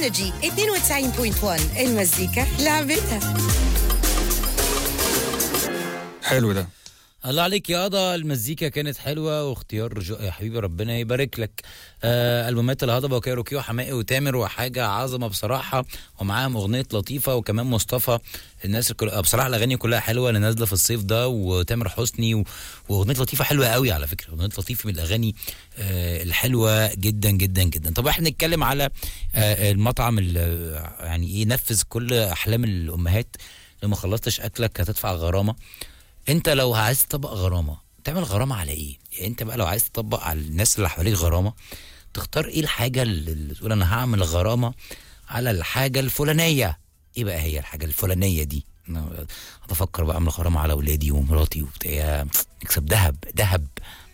انرجي 92.1 المزيكا لعبتها حلو ده الله عليك يا قضا المزيكا كانت حلوه واختيار جو... يا حبيبي ربنا يبارك لك آه البومات الهضبه وكايروكي وحماقي وتامر وحاجه عظمه بصراحه ومعاهم اغنيه لطيفه وكمان مصطفى الناس الكل... بصراحه الاغاني كلها حلوه اللي نازله في الصيف ده وتامر حسني و... واغنيه لطيفه حلوه قوي على فكره اغنيه لطيفه من الاغاني آه الحلوه جدا جدا جدا طب احنا نتكلم على آه المطعم اللي يعني ايه نفذ كل احلام الامهات لما خلصتش اكلك هتدفع غرامه انت لو عايز تطبق غرامه تعمل غرامه على ايه؟ يعني انت بقى لو عايز تطبق على الناس اللي حواليك غرامه تختار ايه الحاجه اللي اللي تقول انا هعمل غرامه على الحاجه الفلانيه ايه بقى هي الحاجه الفلانيه دي؟ انا بفكر بقى اعمل غرامه على اولادي ومراتي وبتاع نكسب ذهب ذهب